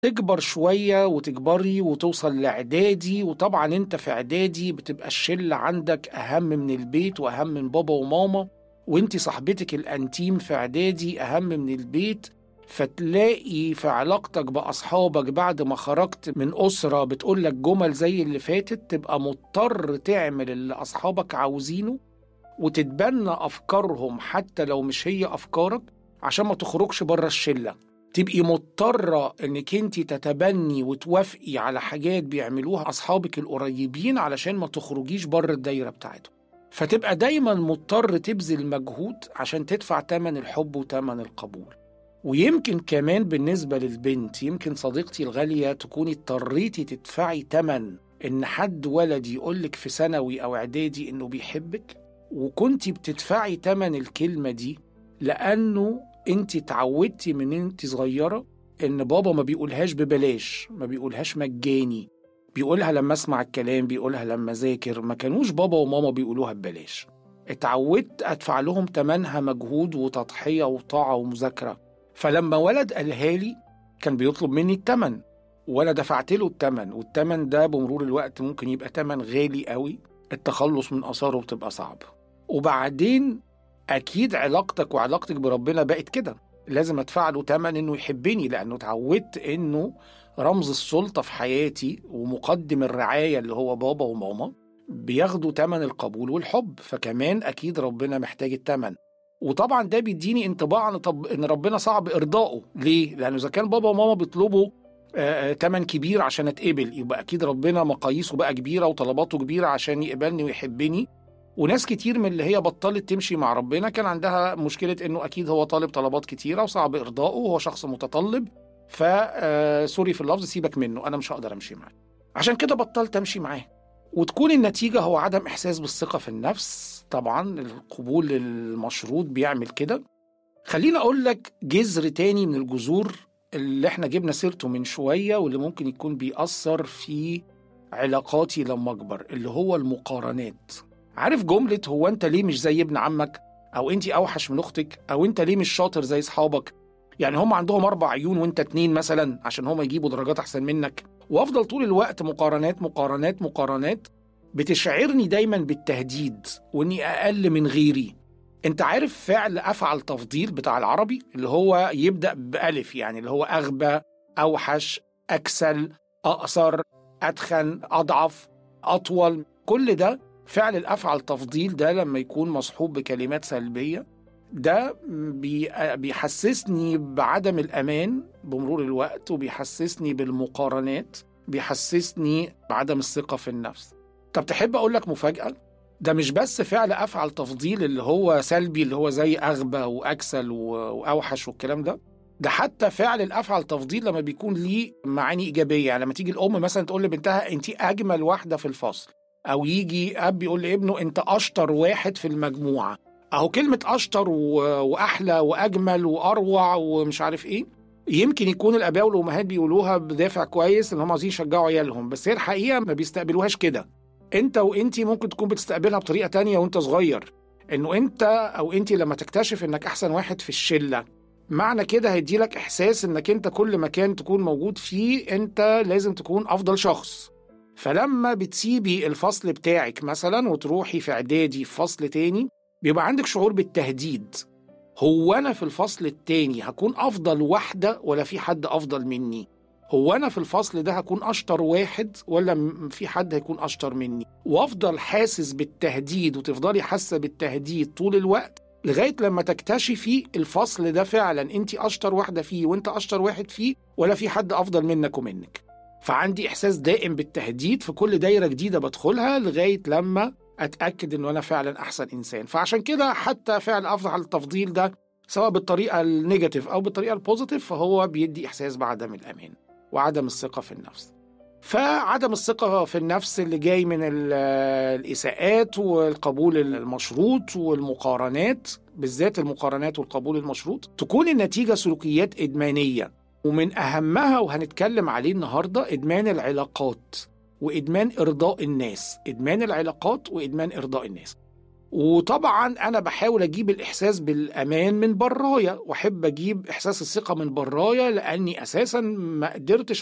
تكبر شوية وتكبري وتوصل لإعدادي وطبعا أنت في إعدادي بتبقى الشلة عندك أهم من البيت وأهم من بابا وماما وأنت صاحبتك الأنتيم في إعدادي أهم من البيت فتلاقي في علاقتك بأصحابك بعد ما خرجت من أسرة بتقولك جمل زي اللي فاتت تبقى مضطر تعمل اللي أصحابك عاوزينه وتتبنى أفكارهم حتى لو مش هي أفكارك عشان ما تخرجش بره الشلة تبقي مضطرة انك انت تتبني وتوافقي على حاجات بيعملوها اصحابك القريبين علشان ما تخرجيش بره الدايرة بتاعتهم فتبقى دايما مضطر تبذل مجهود عشان تدفع تمن الحب وتمن القبول ويمكن كمان بالنسبة للبنت يمكن صديقتي الغالية تكوني اضطريتي تدفعي تمن إن حد ولد يقولك في ثانوي أو إعدادي إنه بيحبك وكنتي بتدفعي تمن الكلمة دي لأنه أنت اتعودتي من أنت صغيرة إن بابا ما بيقولهاش ببلاش ما بيقولهاش مجاني بيقولها لما أسمع الكلام بيقولها لما أذاكر ما كانوش بابا وماما بيقولوها ببلاش اتعودت أدفع لهم تمنها مجهود وتضحية وطاعة ومذاكرة فلما ولد قالها لي كان بيطلب مني التمن وانا دفعت له التمن والتمن ده بمرور الوقت ممكن يبقى تمن غالي قوي التخلص من اثاره بتبقى صعب وبعدين اكيد علاقتك وعلاقتك بربنا بقت كده لازم ادفع له تمن انه يحبني لانه اتعودت انه رمز السلطه في حياتي ومقدم الرعايه اللي هو بابا وماما بياخدوا تمن القبول والحب فكمان اكيد ربنا محتاج التمن وطبعا ده بيديني انطباع ان طب ان ربنا صعب ارضائه ليه لانه اذا كان بابا وماما بيطلبوا آه، آه، تمن كبير عشان اتقبل يبقى اكيد ربنا مقاييسه بقى كبيره وطلباته كبيره عشان يقبلني ويحبني وناس كتير من اللي هي بطلت تمشي مع ربنا كان عندها مشكله انه اكيد هو طالب طلبات كتيره وصعب ارضائه وهو شخص متطلب ف آه، سوري في اللفظ سيبك منه انا مش هقدر امشي معاه عشان كده بطلت امشي معاه وتكون النتيجة هو عدم إحساس بالثقة في النفس طبعا القبول المشروط بيعمل كده خليني أقول لك جذر تاني من الجذور اللي احنا جبنا سيرته من شوية واللي ممكن يكون بيأثر في علاقاتي لما أكبر اللي هو المقارنات عارف جملة هو أنت ليه مش زي ابن عمك أو أنت أوحش من أختك أو أنت ليه مش شاطر زي أصحابك يعني هم عندهم أربع عيون وأنت اتنين مثلا عشان هم يجيبوا درجات أحسن منك وأفضل طول الوقت مقارنات مقارنات مقارنات بتشعرني دايما بالتهديد وإني أقل من غيري انت عارف فعل افعل تفضيل بتاع العربي اللي هو يبدا بالف يعني اللي هو اغبى اوحش اكسل اقصر اتخن اضعف اطول كل ده فعل الافعل تفضيل ده لما يكون مصحوب بكلمات سلبيه ده بي- بيحسسني بعدم الامان بمرور الوقت وبيحسسني بالمقارنات بيحسسني بعدم الثقه في النفس طب تحب اقول لك مفاجاه ده مش بس فعل افعل تفضيل اللي هو سلبي اللي هو زي اغبى واكسل و- واوحش والكلام ده ده حتى فعل الافعل تفضيل لما بيكون ليه معاني ايجابيه يعني لما تيجي الام مثلا تقول لبنتها انت اجمل واحده في الفصل او يجي اب يقول لابنه انت اشطر واحد في المجموعه اهو كلمه اشطر و... واحلى واجمل واروع ومش عارف ايه يمكن يكون الاباء والامهات بيقولوها بدافع كويس ان هم عايزين يشجعوا عيالهم بس هي الحقيقه ما بيستقبلوهاش كده انت وانتي ممكن تكون بتستقبلها بطريقه تانية وانت صغير انه انت او انتي لما تكتشف انك احسن واحد في الشله معنى كده هيديلك احساس انك انت كل مكان تكون موجود فيه انت لازم تكون افضل شخص فلما بتسيبي الفصل بتاعك مثلا وتروحي في اعدادي في فصل تاني بيبقى عندك شعور بالتهديد هو انا في الفصل التاني هكون افضل واحده ولا في حد افضل مني هو انا في الفصل ده هكون اشطر واحد ولا م- في حد هيكون اشطر مني وافضل حاسس بالتهديد وتفضلي حاسه بالتهديد طول الوقت لغايه لما تكتشفي الفصل ده فعلا انت اشطر واحده فيه وانت اشطر واحد فيه ولا في حد افضل منك ومنك فعندي احساس دائم بالتهديد في كل دايره جديده بدخلها لغايه لما اتاكد انه انا فعلا احسن انسان فعشان كده حتى فعل افضل التفضيل ده سواء بالطريقه النيجاتيف او بالطريقه البوزيتيف فهو بيدي احساس بعدم الامان وعدم الثقه في النفس فعدم الثقة في النفس اللي جاي من ال- الإساءات والقبول المشروط والمقارنات بالذات المقارنات والقبول المشروط تكون النتيجة سلوكيات إدمانية ومن أهمها وهنتكلم عليه النهاردة إدمان العلاقات وإدمان إرضاء الناس إدمان العلاقات وإدمان إرضاء الناس وطبعا انا بحاول اجيب الاحساس بالامان من برايا واحب اجيب احساس الثقه من برايا لاني اساسا ما قدرتش